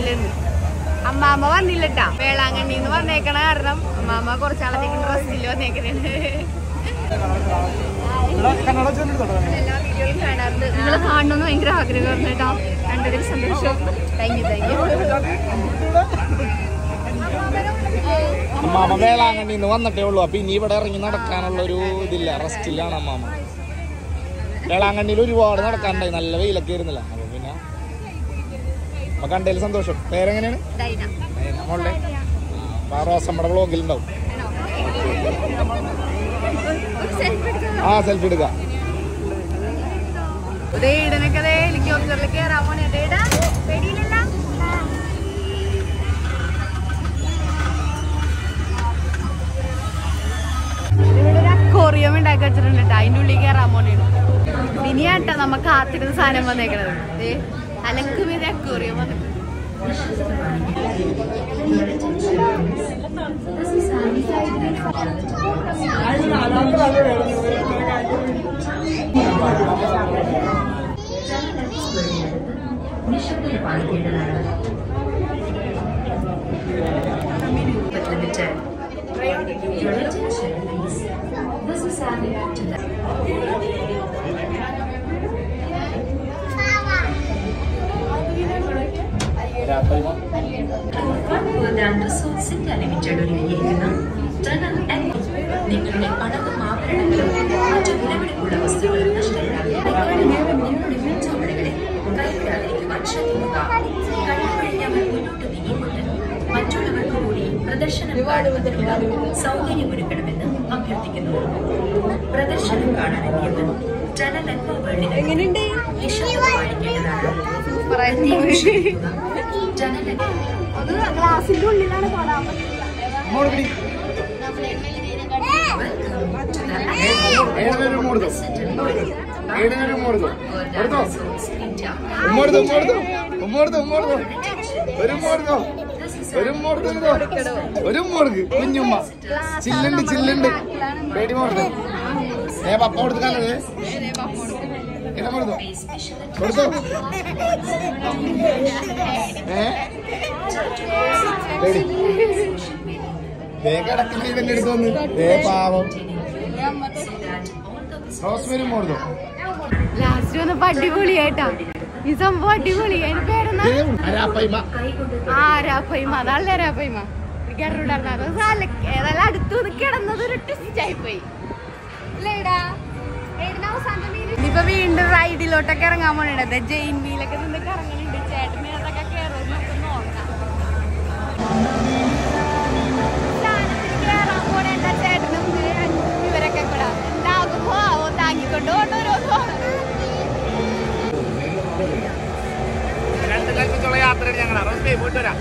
റെസ്റ്റിലുണ്ട് അമ്മാമ്മ വന്നില്ലട്ടാ വേളാങ്കണ്ണിന്ന് വന്നേക്കണ കാരണം അമ്മാമ്മ കുറച്ചാളത്തേക്ക് റെസ്റ്റില് വന്നേക്കണേ എല്ലാ വീഡിയോയും കാണാറുണ്ട് നിങ്ങളെ കാണണമെന്ന് ഭയങ്കര ആഗ്രഹമായിരുന്നു കേട്ടോ കണ്ടതിൽ സന്തോഷം താങ്ക് യു താങ്ക് യു അമ്മാമ വേളാങ്കണ്ണിന്ന് വന്നിട്ടേ ഉള്ളൂ അപ്പൊ ഇനി ഇവിടെ ഇറങ്ങി നടക്കാനുള്ള ഒരു ഇതില്ല റെസ്റ്റിലാണ് അമ്മാമ വേളാങ്കണ്ണിയിൽ ഒരുപാട് നടക്കാനുണ്ടായി നല്ല വെയിലൊക്കെ ആയിരുന്നില്ല അപ്പൊ പിന്നെ അപ്പൊ കണ്ടതിൽ സന്തോഷം പേരെങ്ങനെയാണ് ഡൈന നമ്മളുടെ റോസമ്മയുടെ വ്ളോഗിൽ ഉണ്ടാവും ആ സെൽഫി എടുക്കാം ഇടനൊക്കെ ഹെലികോപ്റ്ററിൽ കയറാൻ പോണേ ഡേടാ പേടിയില്ലല്ല ഇവിടെ ഒരു അക്കോറിയം ഉണ്ടാക്കി വെച്ചിട്ടുണ്ട് കേട്ടോ അതിൻ്റെ ഉള്ളിൽ കയറാൻ പോണേണ് ഇനിയാട്ടോ നമ്മ കാത്തിരുന്ന സാധനം വന്നേക്കണത് ദേ, അലക്കുമീത അക്കോറിയം വന്നിട്ട് നിശബ്ദത പാലിക്കേണ്ടതാണ് Limited. Your attention, please. This is added to the രണ്ട് സോസിന്റെ ലിമിറ്റഡ് ഒരുങ്ങിയിരിക്കുന്ന ടണൽ എം നിങ്ങളുടെ പണവും ആഭരണങ്ങളും മറ്റു വിലപിടിപ്പുള്ള വസ്തുക്കളും നഷ്ടപ്പെടാതെ നിങ്ങളുടെ ചുമടുകളെ കൈവിടാതിരിക്കുവാൻ ശ്രദ്ധിക്കുക കണ്ണുപിഴിഞ്ഞവർ മുന്നോട്ട് നീങ്ങിക്കൊണ്ട് മറ്റുള്ളവർക്ക് കൂടി പ്രദർശനം കാണുന്നതിനുള്ള സൗകര്യമൊരുക്കണമെന്ന് അഭ്യർത്ഥിക്കുന്നു പ്രദർശനം കാണാനെത്തിയവർ ടണൽ എങ്ങനെയുണ്ട് നിശബ്ദത പാലിക്കേണ്ടതാണ് സൂപ്പറായിട്ട് ടണൽ അത് ഗ്ലാസിന്റെ ഉള്ളിലാണ് കാണാൻ ഉമ്മോടുത്തോ ഉമ്മോടുത്തോ ഉമ്മോടുത്തോ ഉമ്മോടുത്തോ ഒരു ഉമ്മോടുത്തോ ഒരു ഉമ്മോടുത്തോ ഒരു ഉമ്മോടുക്ക് കുഞ്ഞുമ്മ ചില്ലുണ്ട് ചില്ലുണ്ട് പേടി മോടുത്തോ ഏ പപ്പ കൊടുക്കാനത് ഇടം കൊടുത്തോ കൊടുത്തോ ഏ പേടി ദേ കിടക്കുന്ന ഇതിന്റെ അടുത്ത് വന്ന് ദേ പാവം റോസ്മേരി മോടുത്തോ ലാസ്റ്റ് വന്നപ്പോ അടിപൊളിയായിട്ടാ ഈ സംഭവം അടിപൊളി അതിന്റെ പേരെന്നാ ദേ അരാപ്പയ്മ ആരാപ്പയ്മ അതല്ല ആരാപ്പയ്മ ഏതായാലും അടുത്ത് വന്ന് കിടന്നത് ഒരു ട്വിസ്റ്റ് ആയി പോയി ഇനിയിപ്പൊ വീണ്ടും റൈഡിലോട്ടൊക്കെ ഇറങ്ങാൻ പോണത് ജെയിൻ വീലൊക്കെ നിന്ന് കറങ്ങലുണ്ട് ചേട്ടന് അതൊക്കെ കയറും നമുക്ക് നോക്കാം സാധനത്തിന് കേറാൻ പോണേണ്ട ചേട്ടനും ഇവരൊക്കെ കൂടെ എന്താകുമ്പോ ആവോ താങ്ങിക്കൊണ്ട് കൊണ്ടുവരുമോ രണ്ട് ലക്ഷത്തോളം യാത്രയാണ് ഞങ്ങളാ റോസ്മേ പോയിട്ട് വരാം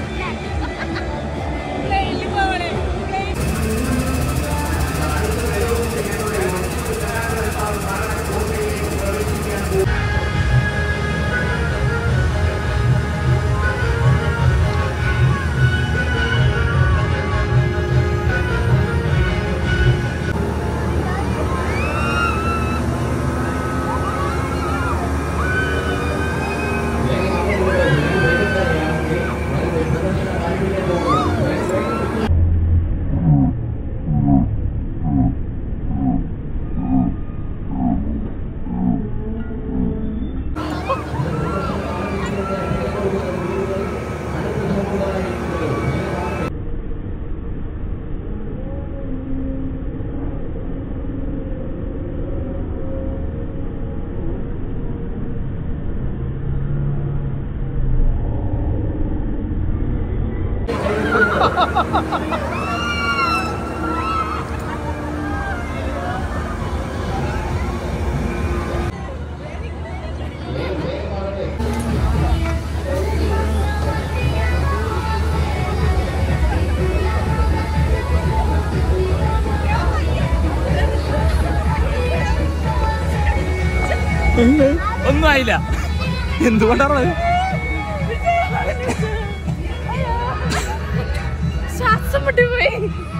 ഒന്നും ആയില്ല എന്തുകൊണ്ടാണ് ശ്വാസം മുട്ടിപ്പോയി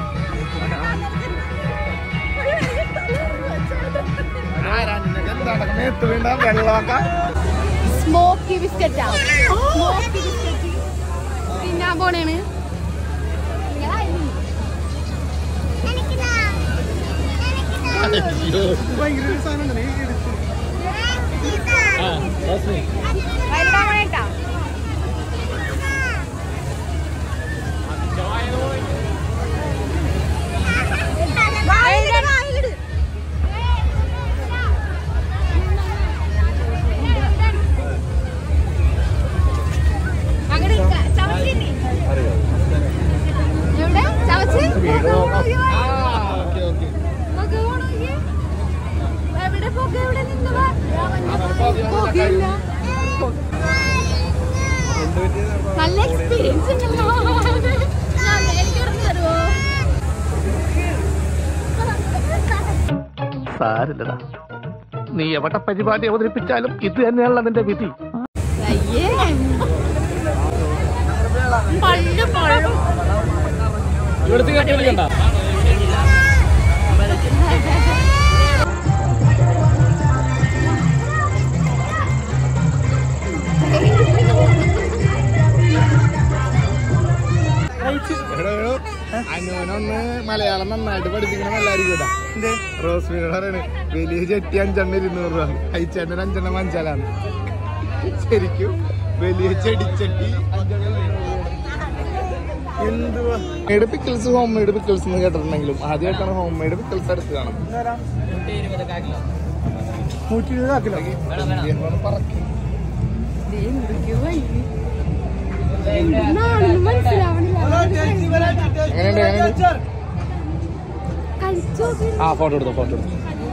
മേത്ത് വീണ്ട വെള്ളമാക്ക സ്മോക്കി ബിസ്ക്കറ്റാ സ്മോക്കി ബിസ്ക്കറ്റ് പോണേണ് അയ്യോ. ആ, റോസ്മി. എവിടെ ചവച്ച് ആ, ഓക്കേ, ഓക്കേ. എവിടെ പോക എവിടെ നിന്നവാ അവൻ പതിയെ പോകില്ല നല്ല എക്സ്പീരിയൻസ് ഉണ്ടല്ലോ ഞാൻ എനിക്ക് ഇറങ്ങി തരുമോ സാരില്ലടാ നീ എവിടെ പരിപാടി അവതരിപ്പിച്ചാലും ഇത് തന്നെയാണല്ലോ നിന്റെ വിധി അയ്യേ പള്ളു പള്ളു ഇവിടുത്തെ കട്ടി വിളിക്കണ്ട എടോ, എടോ, അനുവിനൊന്ന് മലയാളം നന്നായിട്ട് പഠിപ്പിക്കണം എല്ലാവർക്കും കേട്ടാ റോസ്മിനോട് പറയണേ വലിയ ചെട്ടി അഞ്ചെണ്ണം ഇരുന്നൂറ് രൂപ അയച്ചേട്ടൻ അഞ്ചെണ്ണം അഞ്ചാലാണ് ശരിക്കും വലിയ ചെടിച്ചട്ടി അഞ്ചെണ്ണം ഇരുന്നൂറ് രൂപ. എന്തുവാ made pickles home made pickles എന്ന് കേട്ടിട്ടുണ്ടെങ്കിലും ആദ്യമായിട്ടാണ് ഹോം മെയ്ഡ് പിക്കിൾസ് എടുത്ത് കാണും നൂറ്റി ഇരുപത് പറക്കും എങ്ങനെയുണ്ട് എങ്ങനെയുണ്ട് ആ ഫോട്ടോ എടുത്തോ ഫോട്ടോ എടുത്തു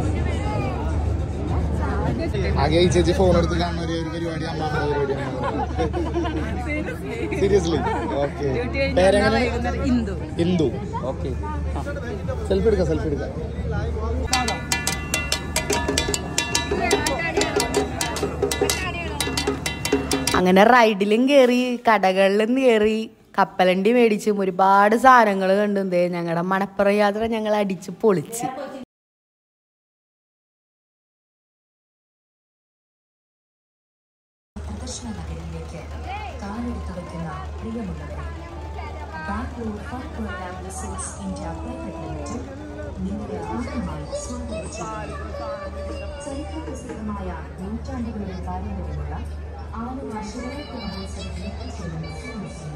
ആകെ ഈ ചേച്ചി ഫോൺ എടുത്ത് കാണുന്ന ഒരു ഒരു പരിപാടി അമ്മാമ്മ പരിപാടിയാണ് സീരിയസ്ലി ഓക്കെ പേരെങ്ങനെ ഇന്ദു ഓക്കെ സെൽഫി എടുക്കാം സെൽഫി എടുക്കാം അങ്ങനെ റൈഡിലും കയറി കടകളിലും കയറി കപ്പലണ്ടി മേടിച്ചും ഒരുപാട് സാധനങ്ങൾ കണ്ടു ഞങ്ങളുടെ മണപ്പുറം യാത്ര ഞങ്ങൾ അടിച്ച് പൊളിച്ച് പ്രദർശന നഗരിയിലേക്ക് കാലെടുത്ത് വയ്ക്കുന്ന പ്രിയമുള്ളവരെ Bangalore fun program resorts India private limited നിങ്ങളെ ആദ്യമായി സ്വാഗതം ചെയ്യുന്നു ചരിത്ര പ്രസിദ്ധമായ നൂറ്റാണ്ടുകളുടെ പാരമ്പര്യമുള്ള ആലുവ ശിവരാത്രി മഹോത്സവം നൃത്തചേരുന്ന